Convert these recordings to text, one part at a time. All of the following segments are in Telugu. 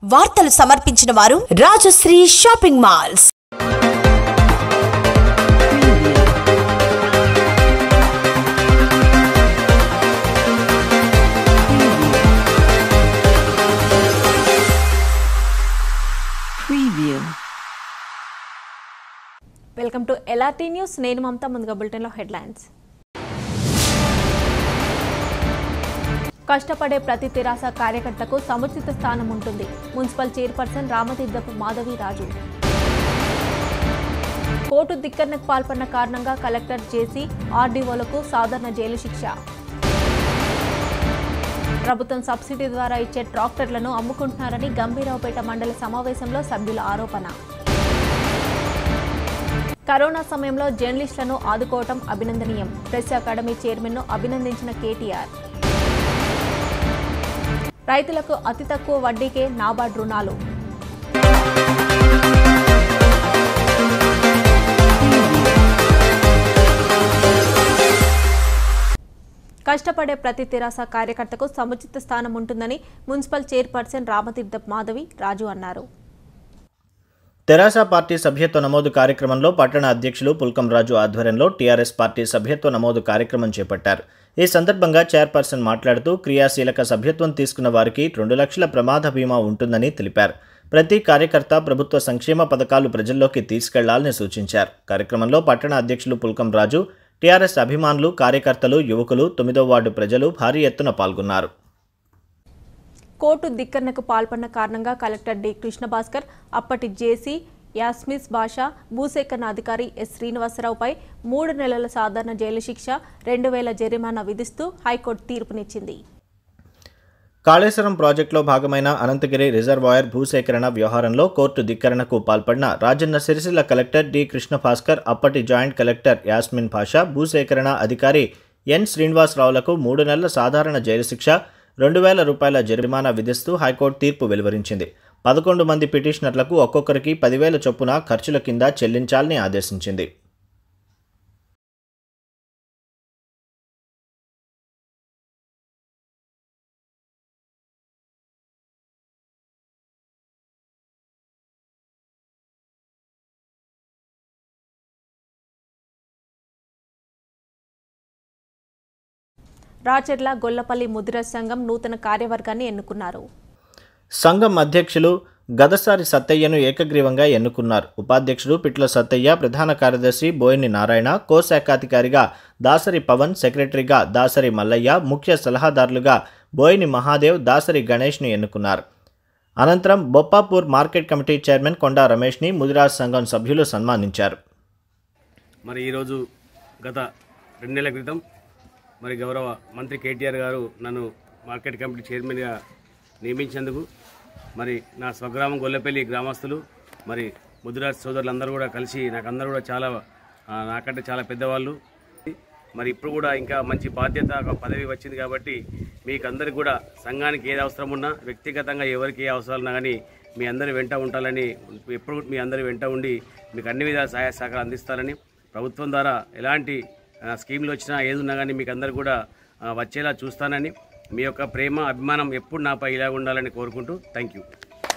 వార్తలు సమర్పించిన వారు Rajashree shopping malls Preview. Welcome to LRT news నేను మమతా ముందుగా బులెటిన్లో హెడ్లైన్స్ కష్టపడే ప్రతి తెరాస కార్యకర్తకు సముచిత స్థానం ఉంటుంది municipal chairperson Ramatheerthapu Madhavi Raju court ధిక్కరణకు పాల్పడిన కారణంగా కలెక్టర్ చేసి ఆర్డీఓలకు సాధారణ జైలు శిక్ష ప్రభుత్వం సబ్సిడీ ద్వారా ఇచ్చే ట్రాక్టర్లను అమ్ముకుంటున్నారని గంభీరావుపేట మండల సమావేశంలో సభ్యుల ఆరోపణ కరోనా సమయంలో జర్నలిస్టులను ఆదుకోవటం అభినందనీయం ప్రెస్ అకాడమీ చైర్మన్ను అభినందించిన కేటీఆర్ రైతులకు అతి తక్కువ వడ్డీకే నాబార్డ్ రుణాలు కష్టపడే ప్రతి తెరాస కార్యకర్తకు సముచిత స్థానం ఉంటుందని మున్సిపల్ చైర్పర్సన్ రామతీర్థప్ మాధవి రాజు అన్నారు తెరాస పార్టీ సభ్యత్వ నమోదు కార్యక్రమంలో పట్టణ అధ్యక్షులు పుల్కం రాజు ఆధ్వర్యంలో టీఆర్ఎస్ పార్టీ సభ్యత్వ నమోదు కార్యక్రమం చేపట్టారు ఈ సందర్భంగా చైర్పర్సన్ మాట్లాడుతూ క్రియాశీలక సభ్యత్వం తీసుకున్న వారికి రెండు లక్షల ప్రమాద బీమా ఉంటుందని తెలిపారు ప్రతి కార్యకర్త ప్రభుత్వ సంక్షేమ పథకాలు ప్రజల్లోకి తీసుకెళ్లాలని సూచించారు కార్యక్రమంలో పట్టణ అధ్యక్షులు పుల్కం రాజు టీఆర్ఎస్ అభిమానులు కార్యకర్తలు యువకులు తొమ్మిదో వార్డు ప్రజలు భారీ ఎత్తున పాల్గొన్నారు కోర్టు ధిక్కరణకు పాల్పడిన కారణంగా కలెక్టర్ డి కృష్ణభాస్కర్ అప్పటి జేసీ యాస్మిస్ భాషా భూసేకరణ అధికారి ఎస్ శ్రీనివాసరావుపై మూడు నెలల సాధారణ జైలు శిక్ష రెండు వేల జరిమానా విధిస్తూ హైకోర్టు తీర్పునిచ్చింది కాళేశ్వరం ప్రాజెక్టులో భాగమైన అనంతగిరి రిజర్వాయర్ భూసేకరణ వ్యవహారంలో కోర్టు ధిక్కరణకు పాల్పడిన రాజన్న సిరిసిల్ల కలెక్టర్ డి కృష్ణ భాస్కర్ అప్పటి జాయింట్ కలెక్టర్ యాస్మిన్ భాషా భూసేకరణ అధికారి ఎన్ శ్రీనివాసరావులకు మూడు నెలల సాధారణ జైలు శిక్ష రెండు వేల రూపాయల జరిమానా విధిస్తూ హైకోర్టు తీర్పు వెలువరించింది పదకొండు మంది పిటిషనర్లకు ఒక్కొక్కరికి పదివేల చొప్పున ఖర్చుల కింద చెల్లించాలని ఆదేశించింది రాచర్ల గొల్లపల్లి ముదిరాజ్ సంఘం నూతన కార్యవర్గాన్ని ఎన్నుకున్నారు సంఘం అధ్యక్షులు గదసారి సత్తయ్యను ఏకగ్రీవంగా ఎన్నుకున్నారు ఉపాధ్యక్షుడు పిట్ల సత్తయ్య ప్రధాన కార్యదర్శి బోయిని నారాయణ కోశాఖాధికారిగా దాసరి పవన్ సెక్రటరీగా దాసరి మల్లయ్య ముఖ్య సలహాదారులుగా బోయిని మహాదేవ్ దాసరి గణేష్ను ఎన్నుకున్నారు అనంతరం Boppapur market committee chairman Konda రమేష్ని ముదిరాజ్ సంఘం సభ్యులు సన్మానించారు మరి ఈరోజు గత రెండు నెలల క్రితం మరి గౌరవ మంత్రి కేటీఆర్ గారు నన్ను మార్కెట్ కమిటీ చైర్మన్గా నియమించేందుకు మరి నా స్వగ్రామం గొల్లపల్లి గ్రామస్తులు మరి ముదిరాజ్ సోదరులందరూ కూడా కలిసి నాకు అందరూ కూడా చాలా ఆ, నాకంటే చాలా పెద్దవాళ్ళు మరి ఇప్పుడు కూడా ఇంకా మంచి బాధ్యత ఒక పదవి వచ్చింది కాబట్టి మీకు అందరికి కూడా సంఘానికి ఏది అవసరం ఉన్నా వ్యక్తిగతంగా ఎవరికి ఏ అవసరాలు ఉన్నా కానీ మీ అందరి వెంట ఉండాలని ఎప్పుడు మీ అందరి వెంట ఉండి మీకు అన్ని విధాల సహాయ సహకారాలు అందిస్తారని ప్రభుత్వం ద్వారా ఎలాంటి ఆ, స్కీమ్లు వచ్చినా ఏది ఉన్నా కానీ మీకు అందరు కూడా ఆ, వచ్చేలా చూస్తానని మీ యొక్క ప్రేమ అభిమానం ఎప్పుడు నాపై ఇలా ఉండాలని కోరుకుంటూ థ్యాంక్ యూ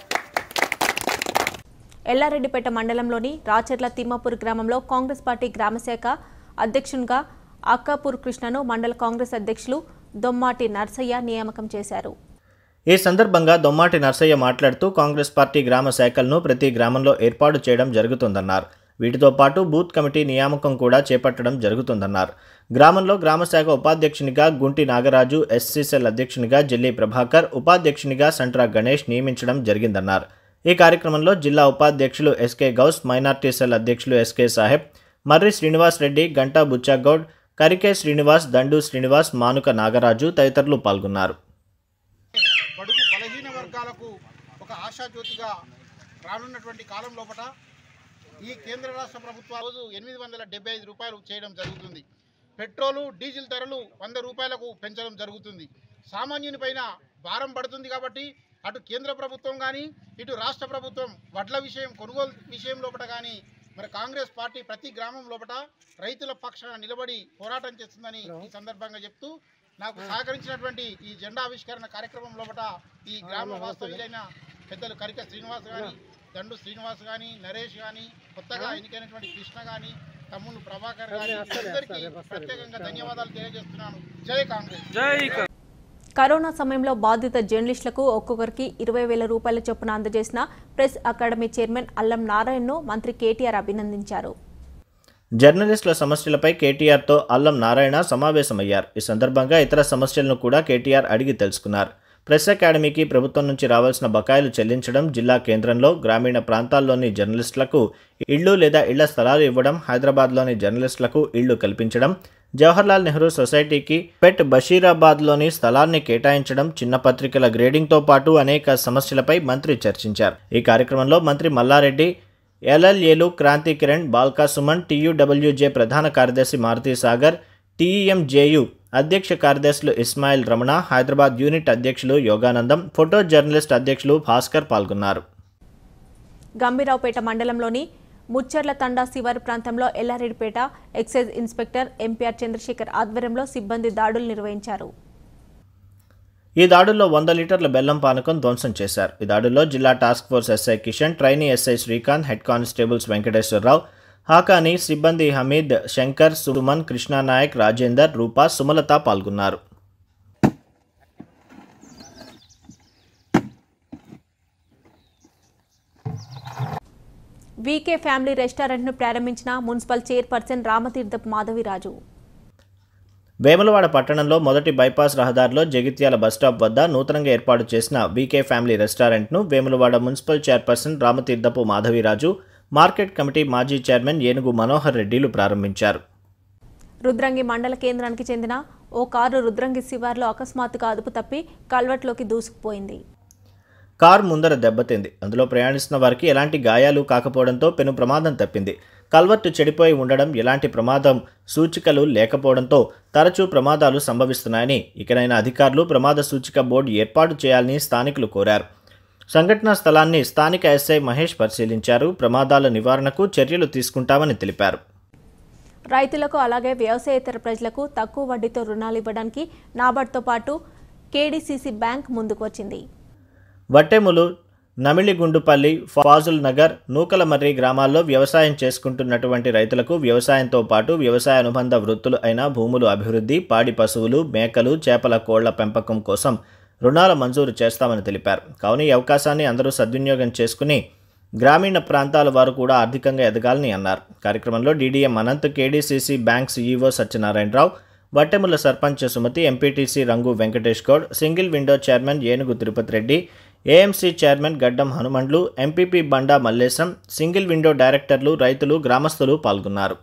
ఎల్లారెడ్డిపేట మండలంలోని రాచర్ల తిమ్మాపూర్ గ్రామంలో కాంగ్రెస్ పార్టీ గ్రామశాఖ అధ్యక్షునిగా అక్కాపూర్ కృష్ణను మండల కాంగ్రెస్ అధ్యక్షులు దొమ్మాటి నర్సయ్య నియామకం చేశారు ఈ సందర్భంగా దొమ్మాటి నర్సయ్య మాట్లాడుతూ కాంగ్రెస్ పార్టీ గ్రామ శాఖలను ప్రతి గ్రామంలో ఏర్పాటు చేయడం జరుగుతుందన్నారు వీటితో పాటు బూత్ కమిటీ నియామకం కూడా చేపట్టడం జరుగుతుందన్నారు గ్రామంలో గ్రామశాఖ ఉపాధ్యక్షునిగా గుంటి నాగరాజు ఎస్సీసెల్ అధ్యక్షునిగా జిల్లి ప్రభాకర్ ఉపాధ్యక్షునిగా సంట్రా గణేష్ నియమించడం జరిగిందన్నారు ఈ కార్యక్రమంలో జిల్లా ఉపాధ్యక్షులు ఎస్కే గౌస్ మైనార్టీ సెల్ అధ్యక్షులు ఎస్కే సాహెబ్ మర్రి శ్రీనివాస్ రెడ్డి గంటా బుచ్చాగౌడ్ కరికే శ్రీనివాస్ దండు శ్రీనివాస్ మానుక నాగరాజు తదితరులు పాల్గొన్నారు బడుగు బలహీన వర్గాలకు ఒక ఆశాజ్యోతిగా రానున్నటువంటి కాలం లోపల ఈ కేంద్ర రాష్ట్ర ప్రభుత్వాలు రోజు ఎనిమిది వందల డెబ్బై ఐదు రూపాయలు చేయడం జరుగుతుంది పెట్రోలు డీజిల్ ధరలు వంద రూపాయలకు పెంచడం జరుగుతుంది సామాన్యుని పైన భారం పడుతుంది కాబట్టి అటు కేంద్ర ప్రభుత్వం కానీ ఇటు రాష్ట్ర ప్రభుత్వం వడ్ల విషయం కొనుగోలు విషయం లోపల కానీ మరి కాంగ్రెస్ పార్టీ ప్రతి గ్రామం లోపల రైతుల పక్షాన నిలబడి పోరాటం చేస్తుందని ఈ సందర్భంగా చెప్తూ నాకు సహకరించినటువంటి ఈ జెండా ఆవిష్కరణ కార్యక్రమం లోపల ఈ గ్రామ వాస్తవ్యులైన పెద్దలు కరిక శ్రీనివాస్ కానీ దండు శ్రీనివాస్ కానీ నరేష్ కానీ కొత్తగా ఎన్నికైనటువంటి కృష్ణ కానీ తమ్ముడు ప్రభాకర్ కానీ అందరికీ ప్రత్యేకంగా ధన్యవాదాలు తెలియజేస్తున్నాను జై కాంగ్రెస్ కరోనా సమయంలో బాధిత జర్నలిస్టులకు ఒక్కొక్కరికి ఇరవై వేల రూపాయల చొప్పున అందజేసిన ప్రెస్ అకాడమీ చైర్మన్ అల్లం నారాయణను మంత్రి కేటీఆర్ అభినందించారు జర్నలిస్టుల సమస్యలపై కేటీఆర్తో అల్లం నారాయణ సమావేశమయ్యారు ఈ సందర్భంగా ఇతర సమస్యలను కూడా కేటీఆర్ అడిగి తెలుసుకున్నారు ప్రెస్ అకాడమీకి ప్రభుత్వం నుంచి రావాల్సిన బకాయిలు చెల్లించడం జిల్లా కేంద్రంలో గ్రామీణ ప్రాంతాల్లోని జర్నలిస్టులకు ఇళ్లు లేదా ఇళ్ల స్థలాలు ఇవ్వడం హైదరాబాద్లోని జర్నలిస్టులకు ఇళ్లు కల్పించడం జవహర్లాల్ నెహ్రూ సొసైటీకి పెట్ బషీరాబాద్లోని స్థలాన్ని కేటాయించడం చిన్న పత్రికల గ్రేడింగ్తో పాటు అనేక సమస్యలపై మంత్రి చర్చించారు ఈ కార్యక్రమంలో మంత్రి మల్లారెడ్డి ఎల్ఎల్ఏలు క్రాంతి కిరణ్ బాల్కా సుమన్ టీయూడబ్ల్యూజే ప్రధాన కార్యదర్శి మారుతి సాగర్ టీఈఎంజేయు అధ్యక్ష కార్యదర్శులు ఇస్మాయిల్ రమణ హైదరాబాద్ యూనిట్ అధ్యక్షులు యోగానందం ఫోటో జర్నలిస్ట్ అధ్యక్షులు భాస్కర్ పాల్గొన్నారు గంభీరావుపేట మండలంలోని ముచ్చర్ల తండా శివారు ప్రాంతంలో Yellareddypet excise inspector MPR Chandrasekhar ఆధ్వర్యంలో సిబ్బంది దాడులు నిర్వహించారు ఈ దాడుల్లో వంద లీటర్ల బెల్లం పానకం ధ్వంసం చేశారు ఈ దాడుల్లో జిల్లా task force SI Kishan trainee SI Srikanth head constables Venkateswararao హాకాని సిబ్బంది హమీద్ శంకర్ సుమన్ కృష్ణానాయక్ రాజేందర్ రూపా సుమలత పాల్గొన్నారు వీకే ఫ్యామిలీ రెస్టారెంట్ను ప్రారంభించిన మున్సిపల్ చైర్పర్సన్ రామతీర్థపు మాధవిరాజు వేములవాడ పట్టణంలో మొదటి బైపాస్ రహదారిలో జగిత్యాల బస్టాప్ వద్ద నూతనంగా ఏర్పాటు చేసిన వీకే ఫ్యామిలీ రెస్టారెంట్ను Vemulawada municipal chairperson Ramatheerthapu Madhaviraju market committee మాజీ చైర్మన్ ఏనుగు మనోహర్ రెడ్డిలు ప్రారంభించారు రుద్రంగి మండల కేంద్రానికి చెందిన ఓ కారు రుద్రంగి శివార్లో అకస్మాత్తుగా అదుపు తప్పి కల్వర్ట్లోకి దూసుకుపోయింది కారు ముందర దెబ్బతింది అందులో ప్రయాణిస్తున్న వారికి ఎలాంటి గాయాలు కాకపోవడంతో పెను ప్రమాదం తప్పింది కల్వర్టు చెడిపోయి ఉండడం ఎలాంటి ప్రమాదం సూచికలు లేకపోవడంతో తరచూ ప్రమాదాలు సంభవిస్తున్నాయని ఇకనైనా అధికారులు ప్రమాద సూచిక బోర్డు ఏర్పాటు చేయాలని స్థానికులు కోరారు సంఘటనా స్థలాన్ని స్థానిక ఎస్ఐ మహేష్ పరిశీలించారు ప్రమాదాల నివారణకు చర్యలు తీసుకుంటామని తెలిపారు రైతులకు అలాగే వ్యవసాయేతర ప్రజలకు తక్కువ వడ్డీతో రుణాలు ఇవ్వడానికి నాబార్డ్తో పాటు కేడీసీసీ బ్యాంక్ ముందుకు వచ్చింది వట్టెములు నమిలిగుండుపల్లి ఫాజుల్ నగర్ నూకలమర్రి గ్రామాల్లో వ్యవసాయం చేసుకుంటున్నటువంటి రైతులకు వ్యవసాయంతో పాటు వ్యవసాయ అనుబంధ వృత్తులు అయిన భూములు అభివృద్ధి పాడి పశువులు మేకలు చేపల కోళ్ల పెంపకం కోసం రుణాల మంజూరు చేస్తామని తెలిపారు కావున ఈ అవకాశాన్ని అందరూ సద్వినియోగం చేసుకుని గ్రామీణ ప్రాంతాల వారు కూడా ఆర్థికంగా ఎదగాలని అన్నారు కార్యక్రమంలో DDM Anant KDCC bank CEO Satyanarayanarao Vattemula sarpanch Sumathi MPTC Rangu Venkatesh Goud single window chairman Enugu Tirupathi Reddy AMC chairman Gaddam Hanumandlu MPP Banda Mallesham single window డైరెక్టర్లు రైతులు గ్రామస్తులు పాల్గొన్నారు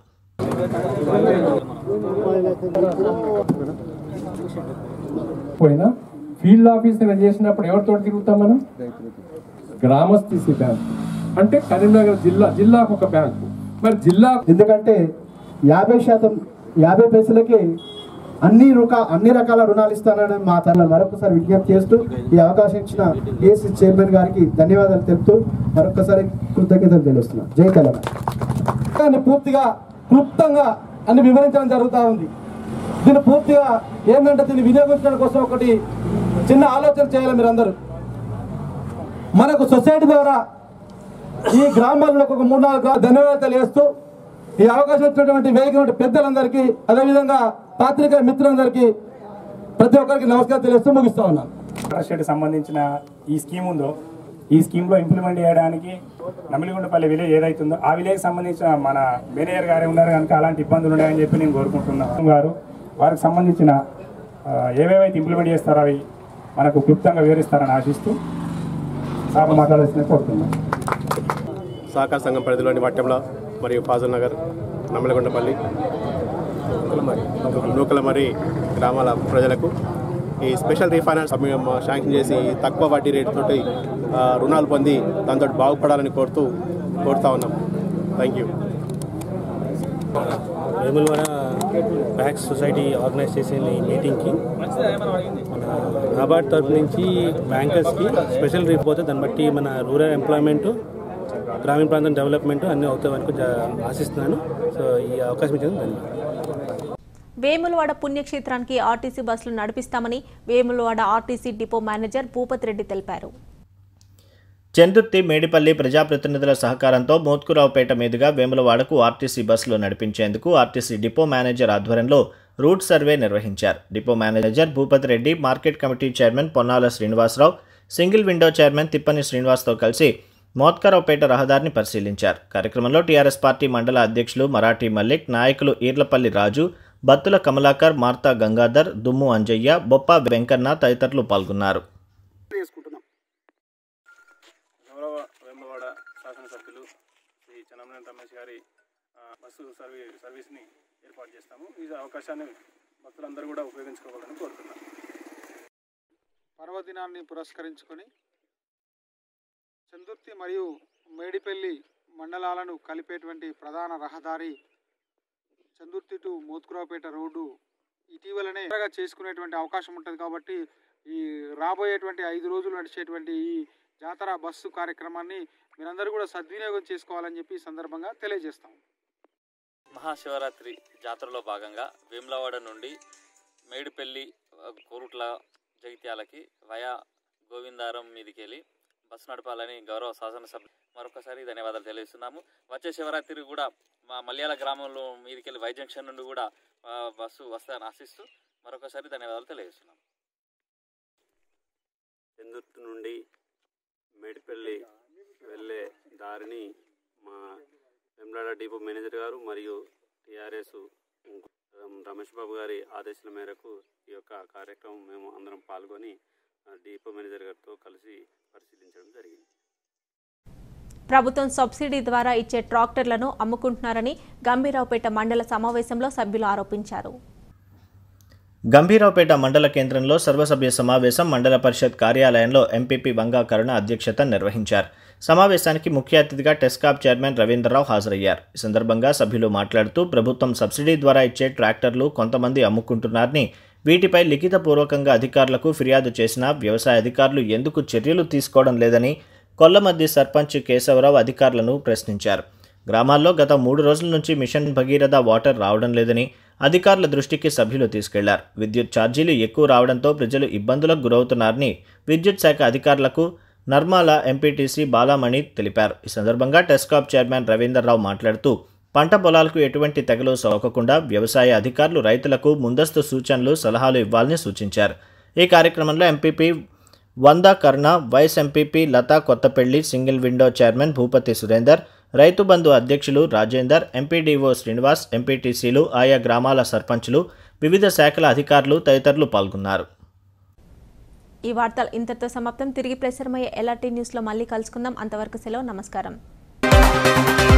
పోయినా ఫీల్డ్ ఆఫీసర్ చేసినప్పుడు ఎవరితో తిరుగుతాం మనం గ్రామస్థితి బ్యాంక్ అంటే కరీంనగర్ జిల్లా జిల్లాకు ఒక బ్యాంకు మరి జిల్లా ఎందుకంటే యాభై శాతం యాభై పైసలకి అన్ని రుకా అన్ని రకాల రుణాలు ఇస్తానని మా తన మరొకసారి విజ్ఞప్తి చేస్తూ ఈ అవకాశం ఇచ్చిన ఏసీ చైర్మన్ గారికి ధన్యవాదాలు తెలుపుతూ మరొకసారి కృతజ్ఞతలు తెలుస్తున్నాను జై తెలంగాణ దాన్ని పూర్తిగా క్లుప్తంగా అన్ని వివరించడం జరుగుతూ ఉంది దీన్ని పూర్తిగా ఏంటంటే దీన్ని వినియోగించడం కోసం ఒకటి చిన్న ఆలోచన చేయాలి మీరందరూ మనకు సొసైటీ ద్వారా ఈ గ్రామాల్లో ఒక మూడు నాలుగు గ్రా- ధన్యవాదాలు తెలియజేస్తూ ఈ అవకాశం ఇచ్చినటువంటి వేదిక పెద్దలందరికీ అదేవిధంగా పాత్రిక మిత్రులందరికీ ప్రతి ఒక్కరికి నమస్కారం తెలియజేస్తూ ముగిస్తా ఉన్నాను స్టేట్ సంబంధించిన ఈ స్కీమ్ ఉందో ఈ స్కీమ్లో ఇంప్లిమెంట్ చేయడానికి నమిలిగుండపల్లి విలేజ్ ఏదైతుందో ఆ విలేజ్ సంబంధించిన మన మేనేజర్ గారే ఉన్నారు కనుక అలాంటి ఇబ్బందులు ఉన్నాయని చెప్పి నేను కోరుకుంటున్నాను గారు వారికి సంబంధించిన ఆ, ఏవేవైతే ఇంప్లిమెంట్ చేస్తారో అవి మనకు క్లుప్తంగా వివరిస్తారని ఆశిస్తూ సభ మాట్లాడాల్సిన కోరుతున్నాను సహకార సంఘం పరిధిలోని వట్టెంల మరియు ఫాజల్ నగర్ నమ్మలగొండపల్లి నూకలమరి గ్రామాల ప్రజలకు ఈ స్పెషల్ రీఫైనాన్స్ మేము శాంక్షన్ చేసి తక్కువ వడ్డీ రేటుతోటి ఆ, రుణాలు పొంది దాంతో బాగుపడాలని కోరుతూ కోరుతా ఉన్నాం thank you Vemulawada PACS society organize చేసిన ఈ మీటింగ్కి మన నాబార్డ్ తరఫు నుంచి బ్యాంకర్స్కి స్పెషల్ రీప్ పోతే దాన్ని బట్టి మన రూరల్ ఎంప్లాయ్మెంట్ గ్రామీణ ప్రాంతం డెవలప్మెంట్ అన్నీ అవుతాయి వరకు ఆశిస్తున్నాను సో ఈ అవకాశం ఇచ్చింది ధన్యవాదాలు వేములవాడ పుణ్యక్షేత్రానికి ఆర్టీసీ బస్సులు నడిపిస్తామని Vemulawada RTC depot manager Bhupathi Reddy తెలిపారు చందుర్తి మేడిపల్లి ప్రజాప్రతినిధుల సహకారంతో మోత్కురావుపేట మీదుగా వేములవాడకు ఆర్టీసీ బస్సులు నడిపించేందుకు ఆర్టీసీ డిపో మేనేజర్ ఆధ్వర్యంలో రూట్ సర్వే నిర్వహించారు depot manager Bhupathi Reddy market committee chairman Ponnala Srinivasarao single window chairman Tippani శ్రీనివాస్తో కలిసి మోత్కరావుపేట రహదారిని పరిశీలించారు కార్యక్రమంలో టీఆర్ఎస్ పార్టీ మండల అధ్యక్షులు మరాఠీ మల్లిక్ నాయకులు ఈర్లపల్లి రాజు బత్తుల కమలాకర్ మార్తా గంగాధర్ దుమ్ము అంజయ్య బొప్ప వెంకన్న తదితరులు పాల్గొన్నారు గౌరవ వేములవాడ శాసనసభ్యులు శ్రీ చంద్రమనేని రమేష్ గారి ఆ, బస్సు సర్వీ సర్వీస్ని ఏర్పాటు చేస్తాము ఈ అవకాశాన్ని భక్తులందరూ కూడా ఉపయోగించుకోవాలని కోరుతున్నాను పర్వదినాన్ని పురస్కరించుకొని చందుర్తి మరియు మేడిపల్లి మండలాలను కలిపేటువంటి ప్రధాన రహదారి చందుర్తి టు మోత్కురావుపేట రోడ్డు ఇటీవలనే త్వరగా చేసుకునేటువంటి అవకాశం ఉంటుంది కాబట్టి ఈ రాబోయేటువంటి ఐదు రోజులు నడిచేటువంటి ఈ జాతర బస్సు కార్యక్రమాన్ని మీరందరూ కూడా సద్వినియోగం చేసుకోవాలని చెప్పి ఈ సందర్భంగా తెలియజేస్తాం మహాశివరాత్రి జాతరలో భాగంగా వేములవాడ నుండి మేడిపల్లి ఆ, కోరుట్ల జగిత్యాలకి వయా గోవిందారం మీదికి వెళ్ళి బస్సు నడపాలని గౌరవ శాసనసభ మరొకసారి ధన్యవాదాలు తెలియజేస్తున్నాము వచ్చే శివరాత్రి కూడా మా మల్యాల గ్రామంలో మీదికి వెళ్ళి వై జంక్షన్ నుండి కూడా ఆ, బస్సు వస్తాయని ఆశిస్తూ మరొకసారి ధన్యవాదాలు తెలియజేస్తున్నాము చందుర్తి నుండి మేడిపల్లి వెళ్ళే దారిని మా వెమ్లాడ డిపో మేనేజర్ గారు మరియు టీఆర్ఎస్ రమేష్ బాబు గారి ఆదేశాల మేరకు ఈ యొక్క కార్యక్రమం మేము అందరం పాల్గొని ఆ, డిపో మేనేజర్ గారితో కలిసి పరిశీలించడం జరిగింది ప్రభుత్వం సబ్సిడీ ద్వారా ఇచ్చే ట్రాక్టర్లను అమ్ముకుంటున్నారని గంభీరావుపేట మండల సమావేశంలో సభ్యులు ఆరోపించారు గంభీరావుపేట మండల కేంద్రంలో సర్వసభ్య సమావేశం మండల పరిషత్ కార్యాలయంలో ఎంపీపీ వంగా కరుణ అధ్యక్షత నిర్వహించారు సమావేశానికి ముఖ్య అతిథిగా టెస్కాప్ చైర్మన్ రవీంద్రరావు హాజరయ్యారు ఈ సందర్భంగా సభ్యులు మాట్లాడుతూ ప్రభుత్వం సబ్సిడీ ద్వారా ఇచ్చే ట్రాక్టర్లు కొంతమంది అమ్ముకుంటున్నారని వీటిపై లిఖితపూర్వకంగా అధికారులకు ఫిర్యాదు చేసినా వ్యవసాయ అధికారులు ఎందుకు చర్యలు తీసుకోవడం లేదని కొల్లమద్ది సర్పంచ్ కేశవరావు అధికారులను ప్రశ్నించారు గ్రామాల్లో గత మూడు రోజుల నుంచి మిషన్ భగీరథ వాటర్ రావడం లేదని అధికారుల దృష్టికి సభ్యులు తీసుకెళ్లారు విద్యుత్ ఛార్జీలు ఎక్కువ రావడంతో ప్రజలు ఇబ్బందులకు గురవుతున్నారని విద్యుత్ శాఖ అధికారులకు నర్మాల ఎంపీటీసీ బాలామణి తెలిపారు ఈ సందర్భంగా టెస్కాప్ చైర్మన్ రవీందర్రావు మాట్లాడుతూ పంట పొలాలకు ఎటువంటి తెగలు సోకకుండా వ్యవసాయ అధికారులు రైతులకు ముందస్తు సూచనలు సలహాలు ఇవ్వాలని సూచించారు ఈ కార్యక్రమంలో MPP Vanda Karna vice MPP Latha Kothapalli single window chairman Bhupathi Surender Rythu Bandhu అధ్యక్షులు రాజేందర్ ఎంపీడీఓ శ్రీనివాస్ ఎంపీటీసీలు ఆయా గ్రామాల సర్పంచులు వివిధ శాఖల అధికారులు తదితరులు పాల్గొన్నారు ఈ వార్తలు ఇంతటితో సమాప్తం తిరిగి ప్రసారమయ్యే ఎల్ఆర్టీ న్యూస్లో మళ్ళీ కలుసుకుందాం అంతవరకు సెలవు నమస్కారం